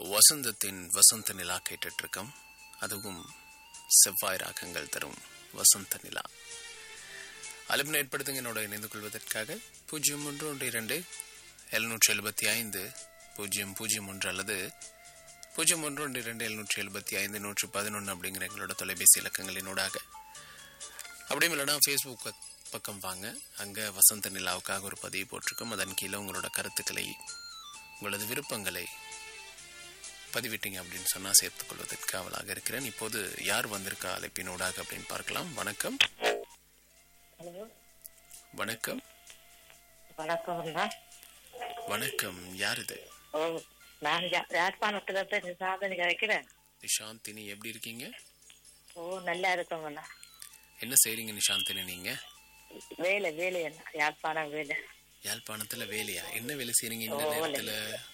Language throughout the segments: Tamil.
வசந்தத்தின் வசந்த நிலா கேட்டுட்டு இருக்கோம் அதுவும் செவ்வாய் ராகங்கள் தரும் வசந்த நிலா அலுமினை ஏற்படுத்துங்க என்னோட இணைந்து கொள்வதற்காக பூஜ்ஜியம் ஒன்று ஒன்று இரண்டு எழுநூற்றி எழுபத்தி ஐந்து பூஜ்ஜியம் பூஜ்ஜியம் ஒன்று அல்லது பூஜ்ஜியம் ஒன்று ஒன்று இரண்டு எழுநூற்றி எழுபத்தி ஐந்து நூற்றி பதினொன்று அப்படிங்கிற எங்களோட தொலைபேசி இலக்கங்களினூடாக அப்படியும் இல்லைனா ஃபேஸ்புக் பக்கம் வாங்க அங்கே வசந்த நிலாவுக்காக ஒரு பதிவு போட்டிருக்கோம் அதன் கீழே உங்களோட கருத்துக்களை உங்களது விருப்பங்களை பதிவிட்டீங்க அப்படின்னு சொன்னால் சேர்த்துக்கொள்வதற்கு அவளாக இருக்கிறேன் இப்போது யார் வந்திருக்கா அழைப்பினூடாக அப்படின்னு பார்க்கலாம் வணக்கம் ஹலோ வணக்கம் வணக்கம் அண்ணா வணக்கம் யார் இது ஓ நான் யா- யாழ்ப்பாணத்துல இருந்து சாதனை கிடைக்கிறேன் நிஷாந்தினி எப்படி இருக்கீங்க ஓ நல்லா இருக்கோம் அண்ணா என்ன செய்றீங்க நிஷாந்தினி நீங்க வேலை வேலை அண்ணா யாழ்ப்பாணம் வேலை யாழ்ப்பாணத்துல வேலையா என்ன வேலை செய்றீங்க இந்த ஓ, நேரத்துல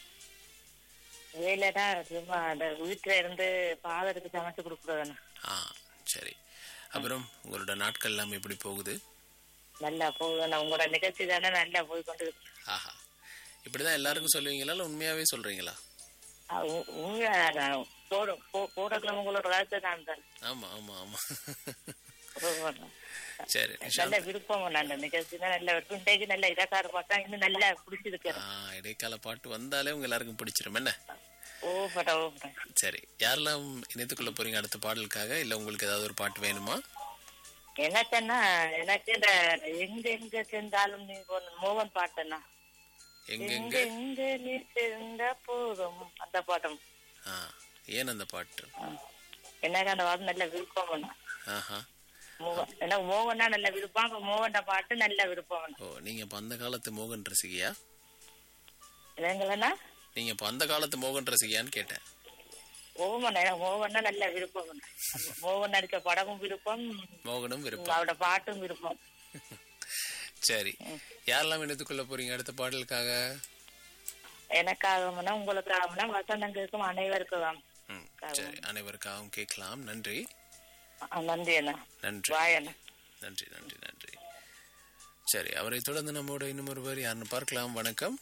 வேலைனா சும்மா அந்த வீட்டுல இருந்து ஃபாதருக்கு சமைச்சு கொடுக்குறதுண்ணா ஆ சரி அப்புறம் உங்களோட நாட்கள் எல்லாம் எப்படி போகுது நல்லா போகுதுண்ணா உங்களோட நிகழ்ச்சி தானே நல்லா போய் கொண்டு இருக்கு. ஆஹா இப்படிதான் எல்லாருக்கும் சொல்லுவீங்களா இல்ல உண்மையாவே சொல்றீங்களா ஆ, உ- உண்மையா போட போடக்கிழமை உங்களோட வாழ்க்கை தான் தான் ஆமா ஆமா ஆமா ஆமாண்ணா. சரி நல்ல நிஷாந்த் விருப்பம் அந்த நிகழ்ச்சி தான் நல்ல விருப்பம் இன்றைக்கு நல்ல இலக்கார பார்த்தா இன்னும் நல்லா பிடிச்சிருக்கு ஆ, இடைக்கால பாட்டு வந்தாலே உங்க எல்லாருக்கும் பிடிச்சிரும் என்ன ஓ பட்டா ஓ பட்டா சரி யாரெல்லாம் இணைத்துக்கொள்ள போறீங்க அடுத்த பாடலுக்காக இல்ல உங்களுக்கு ஏதாவது ஒரு பாட்டு வேணுமா எனக்குன்னா எனக்கு இந்த எங்க எங்க சென்றாலும் நீ போன மோகன் பாட்டுன்னா எங்கெங்க எங்க எங்க நீ சென்ற போதும் அந்த பாட்டம் ஆ ஏன் அந்த பாட்டு ஆ. எனக்கு அந்த பாட்டு நல்ல விருப்பம் வேணும். ஆஹா மோகன் எனக்கு மோகன்னா நல்ல விருப்பம் அப்ப மோகன் பாட்டு நல்ல விருப்பம் வேணும். ஓ நீங்க இப்ப அந்த காலத்து மோகன் ரசிகையா இல்லைங்களா நீங்க இப்ப அந்த காலத்து மோகன் ரசிகையான்னு கேட்டேன் மோகன் எனக்கு மோகன்னா நல்ல விருப்பம் வேணும். மோகன் நடிச்ச படமும் விருப்பம் மோகனும் விருப்பம் அவரோட பாட்டும் விருப்பம் சரி யாரெல்லாம் இணைத்துக்கொள்ள போறீங்க அடுத்த பாடலுக்காக எனக்காகனா உங்களுக்காகனா வசந்தங்களுக்கும் அனைவருக்கும் ம், சரி அனைவருக்காகவும் கேட்கலாம் நன்றி ஆ, நன்றி அண்ணா நன்றி பாய் அண்ணா நன்றி நன்றி நன்றி சரி அவரை தொடர்ந்து நம்மோட இன்னும் ஒருவர் யாருன்னு பார்க்கலாம் வணக்கம்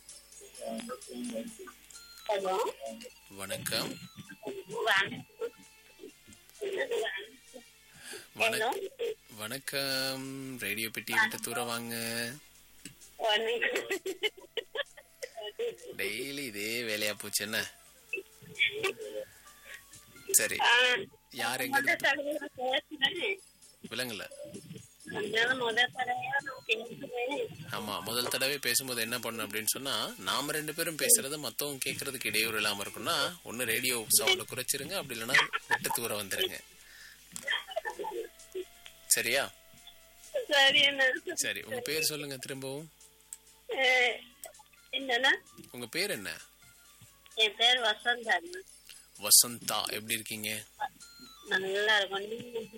ஹலோ வணக்கம் வணக்- வணக்கம் ரேடியோ பெட்டி விட்டு தூர வாங்க டெய்லி இதே வேலையா போச்சு என்ன சரி யார் எங்க இருந்து விலங்குல ஆமா முதல் தடவை பேசும்போது என்ன பண்ணணும் அப்படின்னு சொன்னா நாம ரெண்டு பேரும் பேசுறது மத்தவங்க கேட்கறதுக்கு இடையூறு இல்லாம இருக்கும்னா ஒண்ணு ரேடியோ சவுண்ட குறைச்சிருங்க அப்படி இல்லைன்னா விட்டு தூர வந்துருங்க சரியா சரி என்ன சரி உங்க பேர் சொல்லுங்க திரும்பவும் என்னன்னா உங்க பேர் என்ன என் பேர் வசந்தா வசந்தா எப்படி இருக்கீங்க நல்லா இருக்கும் நீங்க